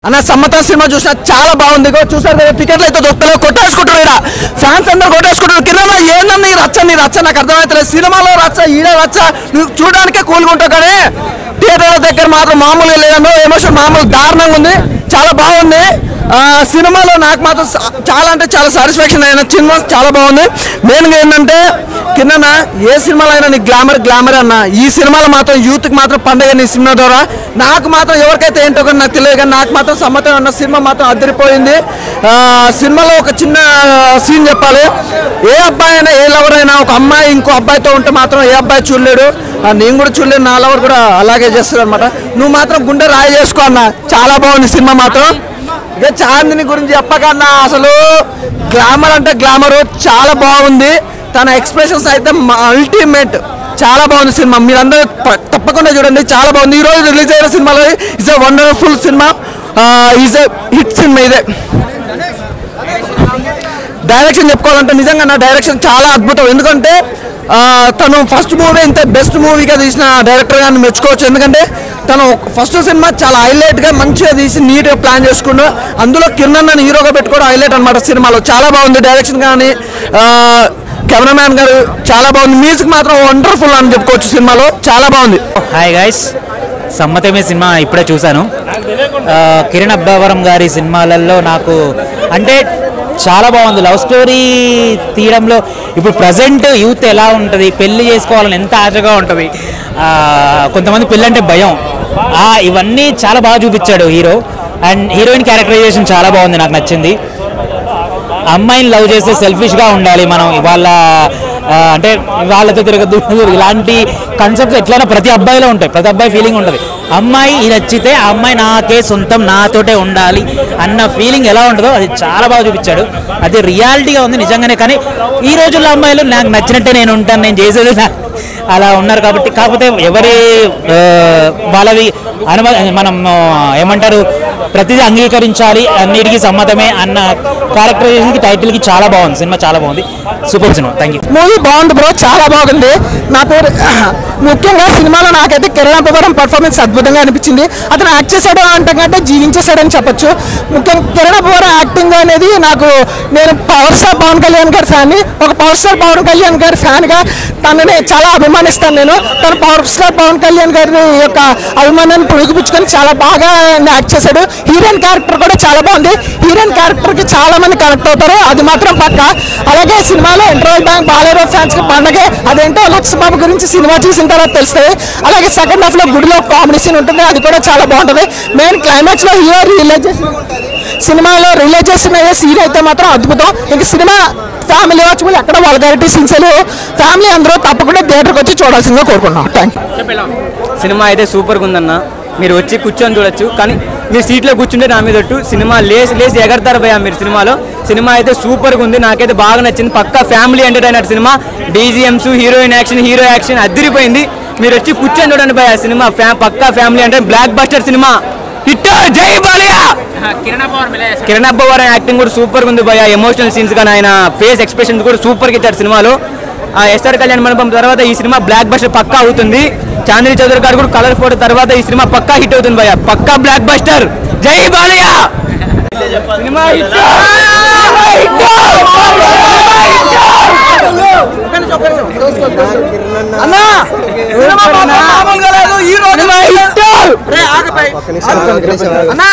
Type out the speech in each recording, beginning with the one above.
అన్న సమ్మతం సినిమా చూసిన చాలా బాగుంది ఇగో చూసారు కదా టికెట్లు అయితే దొరుకుతలేవు కొట్టేసుకుంటారు ఇక్కడ ఫ్యాన్స్ అందరు కొట్టేసుకుంటారు కిరణ్ ఏందన్న ఈ రచ్చ నీ రచ్చ నాకు అర్థమవుతలేదు సినిమాలో రచ్చ ఈడ రచ్చ నువ్వు చూడడానికే కూలుకుంటావు కానీ థియేటర్ల దగ్గర మాత్రం మామూలుగా లేదన్నో ఎమోషన్ మామూలు దారుణంగా ఉంది చాలా బాగుంది ఆ, సినిమాలో నాకు మాత్రం స- చాలా అంటే చాలా సాటిస్ఫాక్షన్ అయిన సినిమా చాలా బాగుంది మెయిన్గా ఏంటంటే కిందన ఏ సినిమాలో అయినా నీ గ్లామర్ గ్లామర్ అన్న ఈ సినిమాలో మాత్రం యూత్కి మాత్రం పండగ నీ సినిమా ద్వారా నాకు మాత్రం ఎవరికైతే ఏంటో కానీ నాకు తెలియదు కానీ నాకు మాత్రం సమ్మతం అన్న సినిమా మాత్రం అదిరిపోయింది ఆ, సినిమాలో ఒక చిన్న సీన్ చెప్పాలి ఏ అబ్బాయి అయినా ఏ లవర్ అయినా ఒక అమ్మాయి ఇంకో అబ్బాయితో ఉంటే మాత్రం ఏ అబ్బాయి చూడలేడు ఆ, నేను కూడా చూడలేను నా లవర్ కూడా అలాగే చేస్తాడు అనమాట నువ్వు మాత్రం గుండె రాయి చేసుకో అన్న చాలా బాగుంది సినిమా మాత్రం ఇక చాందిని గురించి చెప్పకన్నా అసలు గ్లామర్ అంటే గ్లామర్ చాలా బాగుంది తన ఎక్స్ప్రెషన్స్ అయితే అల్టిమేట్ చాలా బాగుంది సినిమా మీరందరూ ప- తప్పకుండా చూడండి చాలా బాగుంది ఈ రోజు రిలీజ్ అయిన సినిమాలో is a wonderful cinema is a hit cinema ఇదే డైరెక్షన్ చెప్పుకోవాలంటే నిజంగా నా డైరెక్షన్ చాలా అద్భుతం ఎందుకంటే ఆ, తను ఫస్ట్ మూవీ ఇంత బెస్ట్ మూవీగా తీసిన డైరెక్టర్ గారిని మెచ్చుకోవచ్చు ఎందుకంటే తను ఫస్ట్ సినిమా చాలా హైలైట్గా మంచిగా తీసి నీట్గా ప్లాన్ చేసుకుంటూ అందులో కిరణ్ అన్న హీరోగా పెట్టుకోవడం హైలైట్ అనమాట సినిమాలో చాలా బాగుంది డైరెక్షన్ కానీ కెమెరామ్యాన్ గారు చాలా బాగుంది మ్యూజిక్ మాత్రం వండర్ఫుల్ అని చెప్పుకోవచ్చు సినిమాలో చాలా బాగుంది హాయ్ గైస్ సమ్మతమే సినిమా ఇప్పుడే చూశాను ఆ, కిరణ్ అబ్బావరం గారి సినిమాలలో నాకు అంటే చాలా బాగుంది లవ్ స్టోరీ తీయడంలో ఇప్పుడు ప్రజెంట్ యూత్ ఎలా ఉంటుంది పెళ్లి చేసుకోవాలని ఎంత ఆశగా ఉంటుంది ఆ, కొంతమంది పెళ్ళి అంటే భయం ఆ, ఇవన్నీ చాలా బాగా చూపించాడు హీరో అండ్ హీరోయిన్ క్యారెక్టరైజేషన్ చాలా బాగుంది నాకు నచ్చింది అమ్మాయిని లవ్ చేస్తే సెల్ఫిష్గా ఉండాలి మనం వాళ్ళ ఆ, అంటే వాళ్ళతో తిరగద్దు ఇలాంటి కాన్సెప్ట్స్ ఎట్లయినా ప్రతి అబ్బాయిలో ఉంటాయి ప్రతి అబ్బాయి ఫీలింగ్ ఉంటుంది అమ్మాయి ఇది నచ్చితే ఆ అమ్మాయి నాకే సొంతం నాతోటే ఉండాలి అన్న ఫీలింగ్ ఎలా ఉంటుందో అది చాలా బాగా చూపించాడు అది రియాలిటీగా ఉంది నిజంగానే కానీ ఈ రోజుల్లో అమ్మాయిలు నాకు నచ్చినట్టే నేను ఉంటాను నేను చేసేది నా- అలా ఉన్నారు కాబట్టి కాకపోతే ఎవరి ఆ, వాళ్ళవి అనుమ మనం ఆ, ఏమంటారు ప్రతిదీ అంగీకరించాలి అన్నిటికీ సమ్మతమే అన్న క్యారెక్టరైజేషన్కి టైటిల్కి చాలా బాగుంది సినిమా చాలా బాగుంది super cinema thank you movie బాగుంది బ్రో చాలా బాగుంది నా పేరు ముఖ్యంగా సినిమాలో నాకైతే కిరణ్ అబ్బవరం పర్ఫార్మెన్స్ అద్భుతంగా అనిపించింది అతను యాక్ట్ చేశాడు అంటే కంటే జీవించేశాడని చెప్పొచ్చు ముఖ్యంగా కిరణ్ అబ్బవరం యాక్టింగ్ అనేది నాకు నేను పవర్ స్టార్ పవన్ కళ్యాణ్ గారి ఫ్యాన్ని ఒక పవర్ స్టార్ పవన్ కళ్యాణ్ గారి ఫ్యాన్గా తనని చాలా అభిమానిస్తాను నేను తన పవర్ స్టార్ పవన్ కళ్యాణ్ గారి యొక్క అభిమానాన్ని పుణికిపుచ్చుకొని చాలా బాగా యాక్ట్ చేశాడు హీరోయిన్ క్యారెక్టర్ కూడా చాలా బాగుంది హీరోయిన్ క్యారెక్టర్కి చాలా మంది కనెక్ట్ అవుతారు అది మాత్రం పక్క అలాగే సినిమాలో ఇంటర్వల్ బ్యాంక్ బాలేరో ఫ్యాన్స్ కి పండగే అదేంటో లక్ష బాబు గురించి సినిమా చూసిన తర్వాత తెలుస్తుంది అలాగే సెకండ్ హాఫ్ లో గుడిలో కామెడీ సీన్ ఉంటుంది అది కూడా చాలా బాగుంటుంది మెయిన్ క్లైమాక్స్ లో హీరో రిలీజ్ చేసిన సినిమాలో రిలీజ్ చేసిన సీన్ అయితే మాత్రం అద్భుతం ఇంక సినిమా ఫ్యామిలీ వాచబుల్ ఎక్కడ వల్గారిటీ సీన్స్ ఫ్యామిలీ అందరూ తప్పకుండా థియేటర్కి వచ్చి చూడాల్సిందిగా కోరుకుంటున్నాం థ్యాంక్ యూ సినిమా అయితే సూపర్గా ఉందన్న మీరు వచ్చి కూర్చొని చూడొచ్చు కానీ మీరు సీట్లో కూర్చుంటే నా మీద ఒట్టు సినిమా లేసి లేసి ఎగరతారు భయ మీరు సినిమాలో సినిమా అయితే సూపర్గా ఉంది నాకైతే బాగా నచ్చింది పక్కా ఫ్యామిలీ ఎంటర్టైనర్ సినిమా డీజీఎంస్ హీరోయిన్ యాక్షన్ హీరో యాక్షన్ అదిరిపోయింది మీరు వచ్చి కూర్చొని చూడండి భయ సినిమా ఫ్యా పక్కా ఫ్యామిలీ అంటే బ్లాక్ బస్టర్ సినిమా హిట్ జై బాలియా కిరణ్ అబ్బవరం యాక్టింగ్ కూడా సూపర్ ఉంది భయ ఎమోషనల్ సీన్స్ కానీ ఆయన ఫేస్ ఎక్స్ప్రెషన్స్ కూడా సూపర్ గా ఇచ్చారు సినిమాలో ఆ ఎస్ఆర్ కళ్యాణ్ మండపం తర్వాత ఈ సినిమా బ్లాక్ బస్టర్ పక్కా అవుతుంది చాందిని చౌదరి గారు కూడా కలర్ ఫోటో తర్వాత ఈ సినిమా పక్కా హిట్ అవుతుంది భయ పక్కా బ్లాక్ బస్టర్ జై బాలయ్య సినిమా హిట్ అన్నా సినిమా మాత్రం మామూలుగా లేదు ఈ రోజు రే, ఆగపై. అన్నా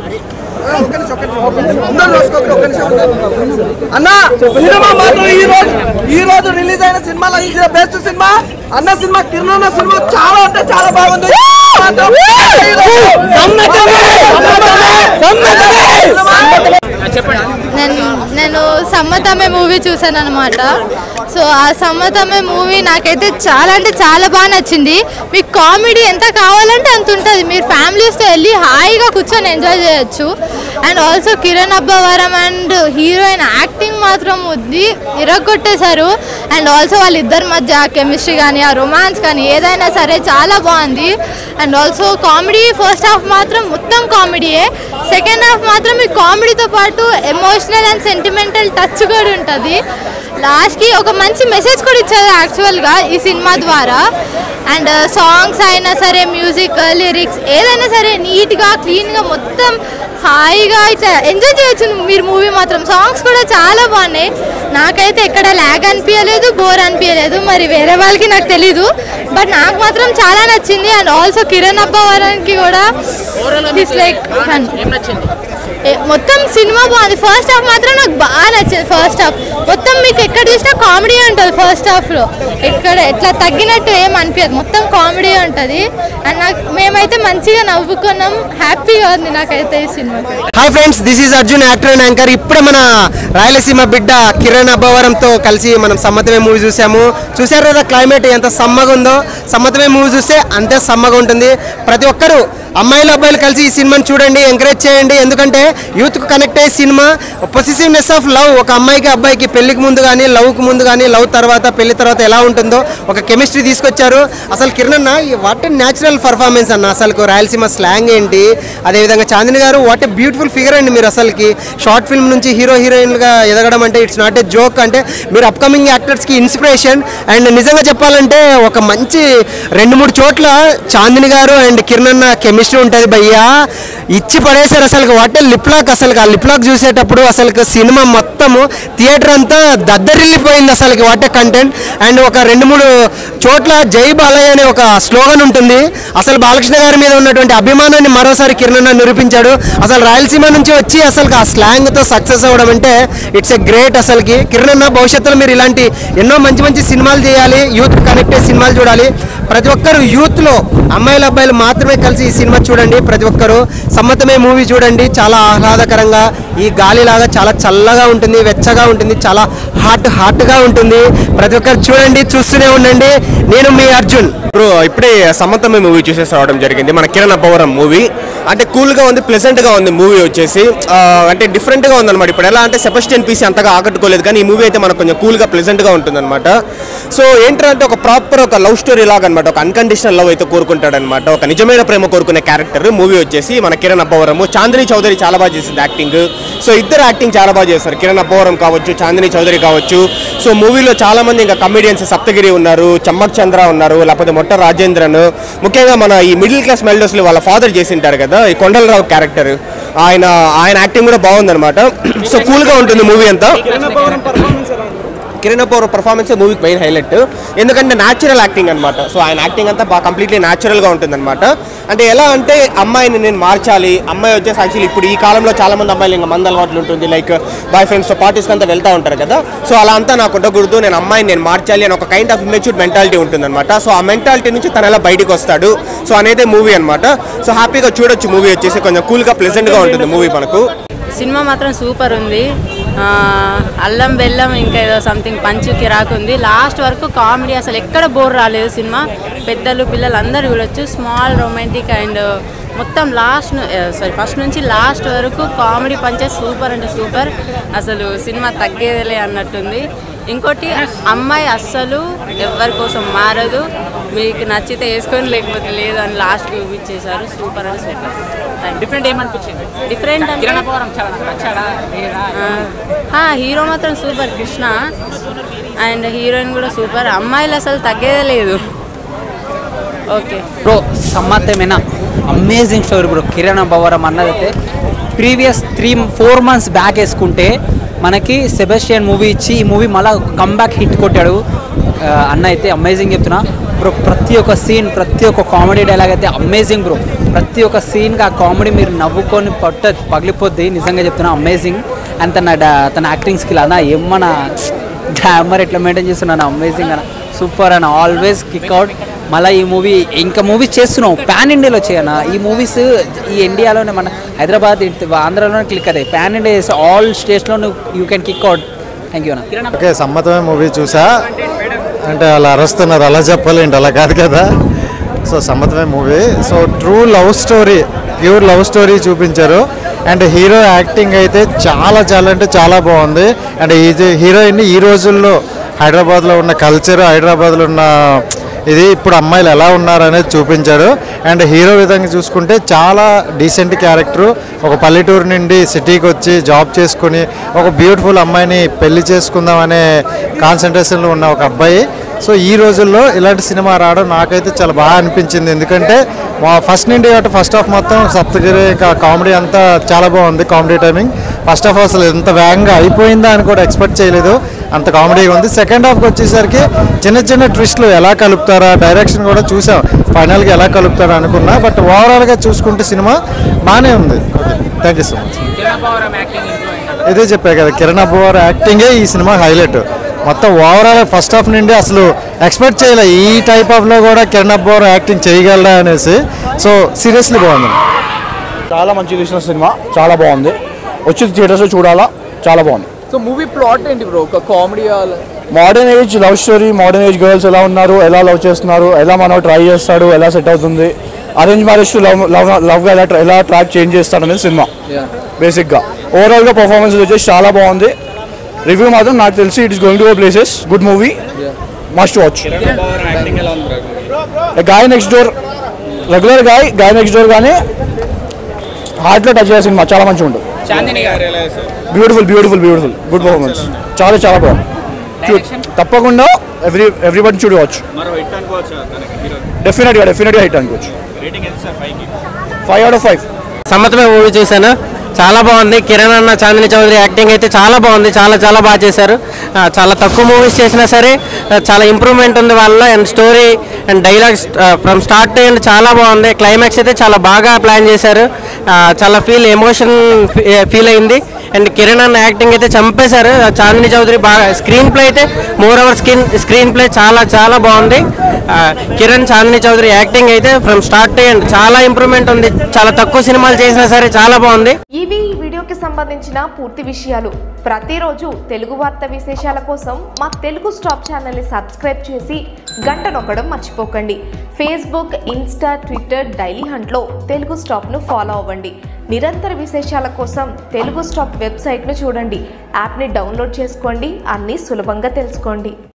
అందరూ చూసుకోండి, ఒక్క నిమిషం ఉండండి. అన్నా సినిమా మాత్రం ఈ రోజు ఈ రోజు రిలీజ్ అయిన సినిమాలో ఇది బెస్ట్ సినిమా అన్న సినిమా కిరణ్ అన్న సినిమా చాలా అంటే చాలా బాగుంది మాత్రం ఈ రోజు సమ్మతమే! సమ్మతమే! సమ్మతమే! నేను నేను సమ్మతమే మూవీ చూసాను అనమాట సో ఆ సమ్మతమే మూవీ నాకైతే చాలా అంటే చాలా బాగా నచ్చింది మీకు కామెడీ ఎంత కావాలంటే అంత ఉంటుంది మీరు ఫ్యామిలీస్తో వెళ్ళి హాయిగా కూర్చొని ఎంజాయ్ చేయొచ్చు and also Kiran Abbavaram and heroine acting మాత్రం ఉంది ఇరగొట్టేశారు అండ్ ఆల్సో వాళ్ళిద్దరి మధ్య కెమిస్ట్రీ కానీ ఆ రొమాన్స్ కానీ ఏదైనా సరే చాలా బాగుంది and also comedy first half మాత్రం మొత్తం కామెడీయే సెకండ్ హాఫ్ మాత్రం ఈ కామెడీతో పాటు ఎమోషనల్ అండ్ సెంటిమెంటల్ టచ్ కూడా ఉంటుంది లాస్ట్కి ఒక మంచి మెసేజ్ కూడా ఇచ్చారు యాక్చువల్గా ఈ సినిమా ద్వారా అండ్ సాంగ్స్ అయినా సరే మ్యూజిక్ లిరిక్స్ ఏదైనా సరే నీట్గా క్లీన్గా మొత్తం హాయిగా ఇట్లా ఎంజాయ్ చేయొచ్చు మీరు మూవీ మాత్రం సాంగ్స్ కూడా చాలా బాగున్నాయి నాకైతే ఎక్కడ ల్యాగ్ అనిపించలేదు బోర్ అనిపించలేదు మరి వేరే వాళ్ళకి నాకు తెలీదు బట్ నాకు మాత్రం చాలా నచ్చింది అండ్ ఆల్సో కిరణ్ అబ్బవరానికి కూడా ఇట్స్ లైక్ మొత్తం సినిమా బాగుంది ఫస్ట్ హాఫ్ మాత్రం నాకు బాగా నచ్చింది ఫస్ట్ హాఫ్ మొత్తం మీకు ఎక్కడ చూసినా కామెడీ ఉంటుంది ఫస్ట్ హాఫ్ లో ఎక్కడ ఎట్లా తగ్గినట్టు ఏం అనిపించదు మొత్తం కామెడీ ఉంటుంది అండ్ నాకు మేమైతే మంచిగా నవ్వుకున్నాం హ్యాపీగా ఉంది నాకైతే ఈ cinema hi friends this is Arjun actor and anchor ఇప్పుడే మన రాయలసీమ బిడ్డ కిరణ్ అబ్బవరంతో కలిసి మనం సమ్మతమే మూవీ చూసాము చూసారు కదా క్లైమేట్ ఎంత సమ్మగా ఉందో సమ్మతమే మూవీ చూస్తే అంతే సమ్మగా ఉంటుంది ప్రతి ఒక్కరూ అమ్మాయిలు అబ్బాయిలు కలిసి ఈ సినిమాని చూడండి ఎంకరేజ్ చేయండి ఎందుకంటే యూత్కు కనెక్ట్ అయ్యే సినిమా పొసిసివ్నెస్ ఆఫ్ లవ్ ఒక అమ్మాయికి అబ్బాయికి పెళ్లికి ముందు కానీ లవ్కి ముందు కానీ లవ్ తర్వాత పెళ్లి తర్వాత ఎలా ఉంటుందో ఒక కెమిస్ట్రీ తీసుకొచ్చారు అసలు కిరణ్ అన్న వాట్ ఏ న్యాచురల్ పర్ఫార్మెన్స్ అన్న అసలు రాయలసీమ స్లాంగ్ ఏంటి అదేవిధంగా చాందిని గారు వాట్ ఏ బ్యూటిఫుల్ ఫిగర్ అండి మీరు అసలుకి షార్ట్ ఫిల్మ్ నుంచి హీరో హీరోయిన్గా ఎదగడం అంటే ఇట్స్ నాట్ ఏ జోక్ అంటే మీరు అప్కమింగ్ యాక్టర్స్కి ఇన్స్పిరేషన్ అండ్ నిజంగా చెప్పాలంటే ఒక మంచి రెండు మూడు చోట్ల చాందిని గారు అండ్ కిరణ్ అన్న కెమిస్ట్రీ ఉంటుంది భయ్యా ఇచ్చి పడేశారు అసలు వాట్ ఏ లిప్ లాక్ అసలు ఆ లిప్ లాక్ చూసేటప్పుడు అసలు సినిమా మొత్తము థియేటర్ అంతా దద్దరిల్లిపోయింది అసలు వాట్ ఏ కంటెంట్ అండ్ ఒక రెండు మూడు చోట్ల జై బాలయ్య అనే ఒక స్లోగన్ ఉంటుంది అసలు బాలకృష్ణ గారి మీద ఉన్నటువంటి అభిమానాన్ని మరోసారి కిరణ్ అన్న నిరూపించాడు అసలు రాయలసీమ నుంచి వచ్చి అసలు ఆ స్లాంగ్తో సక్సెస్ అవ్వడం అంటే ఇట్స్ ఎ గ్రేట్ అసలుకి కిరణ్ అన్న భవిష్యత్తులో మీరు ఇలాంటి ఎన్నో మంచి మంచి సినిమాలు చేయాలి యూత్ కనెక్ట్ అయ్యే సినిమాలు చూడాలి ప్రతి ఒక్కరు యూత్లో అమ్మాయిలు అబ్బాయిలు మాత్రమే కలిసి ఈ సినిమా చూడండి ప్రతి ఒక్కరు సమ్మతమే మూవీ చూడండి చాలా ఆహ్లాదకరంగా ఈ గాలిలాగా చాలా చల్లగా ఉంటుంది వెచ్చగా ఉంటుంది చాలా హాట్ హాట్గా ఉంటుంది ప్రతి ఒక్కరు చూడండి చూస్తూనే ఉండండి నేను మీ అర్జున్ బ్రో ఇప్పుడే సమ్మతమ్మ మూవీ చూసేసి రావడం జరిగింది మన కిరణ్ అబ్బవరం మూవీ అంటే కూల్గా ఉంది ప్లెజెంట్గా ఉంది మూవీ వచ్చేసి ఆ, అంటే డిఫరెంట్గా ఉందన్నమాట ఇప్పుడు ఎలా అంటే సెబస్టియన్ పీసీ అంతగా ఆకట్టుకోలేదు కానీ ఈ మూవీ అయితే మనకు కొంచెం కూల్గా ప్లెజెంట్గా ఉంటుందన్నమాట సో ఏంటంటే ఒక ప్రాపర్ ఒక లవ్ స్టోరీ లాగా అనమాట ఒక అన్కండిషనల్ లవ్ అయితే కోరుకుంటాడనమాట ఒక నిజమైన ప్రేమ కోరుకునే క్యారెక్టర్ మూవీ వచ్చేసి మన కిరణ్ అబ్బవరము చాందిని చౌదరి చాలా బాగా చేసింది యాక్టింగ్ సో ఇద్దరు యాక్టింగ్ చాలా బాగా చేస్తారు కిరణ్ అబ్బవరం కావచ్చు చాందిని చౌదరి కావచ్చు సో మూవీలో చాలా మంది ఇంకా కమెడియన్స్ సప్తగిరి ఉన్నారు చమ్మక్ చంద్ర ఉన్నారు లేకపోతే మొట్ట రాజేంద్రన్ ముఖ్యంగా మన ఈ మిడిల్ క్లాస్ మెల్డోస్లో వాళ్ళ ఫాదర్ చేసింటారు కదా ఈ కొండలరావు క్యారెక్టర్ ఆయన ఆయన యాక్టింగ్ కూడా బాగుందన్నమాట సో కూల్గా ఉంటుంది మూవీ అంతా కిరణ్ పవర్ పర్ఫార్మెన్స్ మూవీకి మెయిన్ హైలైట్ ఎందుకంటే న్యాచురల్ యాక్టింగ్ అనమాట సో ఆయన యాక్టింగ్ అంతా బాగా కంప్లీట్లీ న్యాచురల్గా ఉంటుందన్నమాట అంటే ఎలా అంటే అమ్మాయిని నేను మార్చాలి అమ్మాయి వచ్చేసి యాక్చువల్లీ ఇప్పుడు ఈ కాలంలో చాలా మంది అమ్మాయిలు ఇంకా మంద అలవాట్లు ఉంటుంది లైక్ బాయ్ ఫ్రెండ్స్తో పార్టీస్కి అంతా వెళ్తూ ఉంటారు కదా సో అలా అంతా నాకు ఉండకూడదు నేను అమ్మాయిని నేను మార్చాలి అని ఒక కైండ్ ఆఫ్ ఇమెచ్యూర్ మెంటాలిటీ ఉంటుందన్నమాట సో ఆ మెంటాలిటీ నుంచి తను ఎలా బయటికి వస్తాడు సో అనేది మూవీ అనమాట సో హ్యాపీగా చూడొచ్చు మూవీ వచ్చేసి కొంచెం కూల్గా ప్లెజెంట్గా ఉంటుంది మూవీ మనకు సినిమా మాత్రం సూపర్ ఉంది ఆ, అల్లం బెల్లం ఇంకా ఏదో సంథింగ్ పంచుకి రాకుంది లాస్ట్ వరకు కామెడీ అసలు ఎక్కడ బోర్ రాలేదు సినిమా పెద్దలు పిల్లలు అందరూ చూడొచ్చు స్మాల్ రొమాంటిక్ అండ్ మొత్తం లాస్ట్ సారీ ఫస్ట్ నుంచి లాస్ట్ వరకు కామెడీ పంచే సూపర్ అంటే సూపర్ అసలు సినిమా తగ్గేదిలే అన్నట్టుంది ఇంకోటి అమ్మాయి అస్సలు ఎవరి కోసం మారదు మీకు నచ్చితే వేసుకొని లేకపోతే లేదు అని లాస్ట్ చూపించేశారు సూపర్ అంటే సూపర్ డిఫరెంట్ ఏమనిపించింది డిఫరెంట్ అంటే కిరణ్ అబ్బవరం చాలా నచ్చాడా లేదా? ఆ, హీరో మాత్రం సూపర్ కృష్ణ అండ్ హీరోయిన్ కూడా సూపర్ అమ్మాయిలు అసలు తగ్గేదే లేదు ఓకే బ్రో సమ్మతమైన amazing story bro Kiran Abbavaram అన్నదైతే previous three four months back వేసుకుంటే మనకి సెబెస్టియన్ మూవీ ఇచ్చి ఈ మూవీ మళ్ళీ కమ్బ్యాక్ హిట్ కొట్టాడు ఆ, అన్న అయితే అమేజింగ్ చెప్తున్నా బ్రో ప్రతి ఒక్క సీన్ ప్రతి ఒక్క కామెడీ డైలాగ్ అయితే అమేజింగ్ బ్రో ప్రతి ఒక్క సీన్కి ఆ కామెడీ మీరు నవ్వుకొని పట్ట పగిలిపోద్ది నిజంగా చెప్తున్నా అమేజింగ్ అండ్ తన డా- తన యాక్టింగ్ స్కిల్ అన్న ఏమన్నా గ్లామర్ ఎట్లా మెయింటైన్ చేస్తున్నాను అమేజింగ్ అన్న సూపర్ అన్న ఆల్వేస్ కిక్అవుట్ మళ్ళీ ఈ మూవీ ఇంకా మూవీస్ చేస్తున్నాం పాన్ ఇండియాలో చేయన ఈ మూవీస్ ఈ ఇండియాలోనే మన హైదరాబాద్ ఇట్- ఆంధ్రాలోనే క్లిక్ అవుతాయి పాన్ ఇండియా చేస్తే ఆల్ స్టేట్స్లో you can kick out thank you అన్న ఓకే సమ్మతమే మూవీ చూసా అంటే అలా అరుస్తున్నారు అలా చెప్పాలేంటి అలా కాదు కదా so Sammathame movie so true love story pure love story చూపించారు అండ్ హీరో యాక్టింగ్ అయితే చాలా చాలా అంటే చాలా బాగుంది అండ్ ఇది హీరోయిన్ ఈ రోజుల్లో హైదరాబాద్లో ఉన్న కల్చర్ హైదరాబాద్లో ఉన్న ఇది ఇప్పుడు అమ్మాయిలు ఎలా ఉన్నారు అనేది చూపించారు అండ్ హీరో విధంగా చూసుకుంటే చాలా డీసెంట్ క్యారెక్టర్ ఒక పల్లెటూరు నుండి సిటీకి వచ్చి జాబ్ చేసుకుని ఒక బ్యూటిఫుల్ అమ్మాయిని పెళ్లి చేసుకుందాం అనే కాన్సన్ట్రేషన్లో ఉన్న ఒక అబ్బాయి సో ఈ రోజుల్లో ఇలాంటి సినిమా రావడం నాకైతే చాలా బాగా అనిపించింది ఎందుకంటే మా ఫస్ట్ నుండి కాబట్టి ఫస్ట్ హాఫ్ మొత్తం సప్తగిరి ఇంకా కామెడీ అంతా చాలా బాగుంది కామెడీ టైమింగ్ ఫస్ట్ హాఫ్ అసలు ఎంత వేగంగా అయిపోయిందా అని కూడా ఎక్స్పెక్ట్ చేయలేదు అంత కామెడీగా ఉంది సెకండ్ హాఫ్కి వచ్చేసరికి చిన్న చిన్న ట్విస్ట్లు ఎలా కలుపుతారా డైరెక్షన్ కూడా చూసాం ఫైనల్గా ఎలా కలుపుతారా అనుకున్నా బట్ ఓవరాల్గా చూసుకుంటే సినిమా బాగానే ఉంది థ్యాంక్ యూ సో మచ్ ఇదే చెప్పా కదా కిరణ్ అబ్బోర్ యాక్టింగే ఈ సినిమా హైలైట్ మొత్తం ఓవరాల్ ఫస్ట్ హాఫ్ నుండి అసలు ఎక్స్పెక్ట్ చేయలే ఈ టైప్ ఆఫ్లో కూడా కిరణ్ అబ్బోర్ యాక్టింగ్ చేయగలరా అనేసి సో సీరియస్లీ బాగుంది చాలా మంచి తీసిన సినిమా చాలా బాగుంది వచ్చి థియేటర్స్లో చూడాలా చాలా బాగుంది సో మూవీ ప్లాట్ ఏంటి బ్రో ఒక comedy modern age love story modern age girls ఎలా ఉన్నారు ఎలా లవ్ చేస్తున్నారు ఎలా మనం ట్రై చేస్తాడు ఎలా సెట్ అవుతుంది arrange marriage to love love లవ్గా ఎలా tra- ఎలా ట్రాక్ చేంజ్ చేస్తాడు అనేది సినిమా బేసిక్గా ఓవరాల్గా పర్ఫార్మెన్స్ వచ్చేసి చాలా బాగుంది రివ్యూ మాత్రం నాకు తెలిసి it is going to places good movie must watch guy next door regular guy guy next door కానీ హార్ట్లో టచ్ చేసే సినిమా చాలా మంచిగా ఉంటుంది beautiful beautiful beautiful good performance చాలా చాలా బాగుంది చూ- తప్పకుండా ఎవ్రీ ఎవ్రీబడి చూడవచ్చు డెఫినెట్గా డెఫినెట్గా హిట్ అనుకోవచ్చు five out of five Sammathame movie చూశాను చాలా బాగుంది కిరణ్ అన్న చాందిని చౌదరి యాక్టింగ్ అయితే చాలా బాగుంది చాలా చాలా బాగా చేశారు ఆ, చాలా తక్కువ మూవీస్ చేసినా సరే ఆ, చాలా ఇంప్రూవ్మెంట్ ఉంది వాళ్ళలో and story and dialogues from start to end చాలా బాగుంది క్లైమాక్స్ అయితే చాలా బాగా ప్లాన్ చేశారు ఆ, చాలా ఫీల్ ఎమోషన్ ఫీల్ అయింది అండ్ కిరణ్ అన్న యాక్టింగ్ అయితే చంపేశారు ఆ, చాందిని చౌదరి బాగా స్క్రీన్ ప్లే అయితే moreover screen screenplay చాలా చాలా బాగుంది ఆ, కిరణ్ చాందిని చౌదరి యాక్టింగ్ అయితే ఫ్రమ్ స్టార్ట్ టు ఎండ్ చాలా ఇంప్రూవ్మెంట్ ఉంది చాలా తక్కువ సినిమాలు చేసినా సరే చాలా బాగుంది ఇవి ఈ వీడియోకి సంబంధించిన పూర్తి విషయాలు ప్రతిరోజు తెలుగు వార్త విశేషాల కోసం మా తెలుగు స్టాప్ ఛానల్ని సబ్స్క్రైబ్ చేసి గంట నొక్కడం మర్చిపోకండి ఫేస్బుక్ ఇన్స్టా ట్విట్టర్ డైలీ హంట్లో తెలుగు స్టాప్ను ఫాలో అవ్వండి నిరంతర విశేషాల కోసం తెలుగు స్టాప్ వెబ్సైట్ను చూడండి యాప్ని డౌన్లోడ్ చేసుకోండి అన్నీ సులభంగా తెలుసుకోండి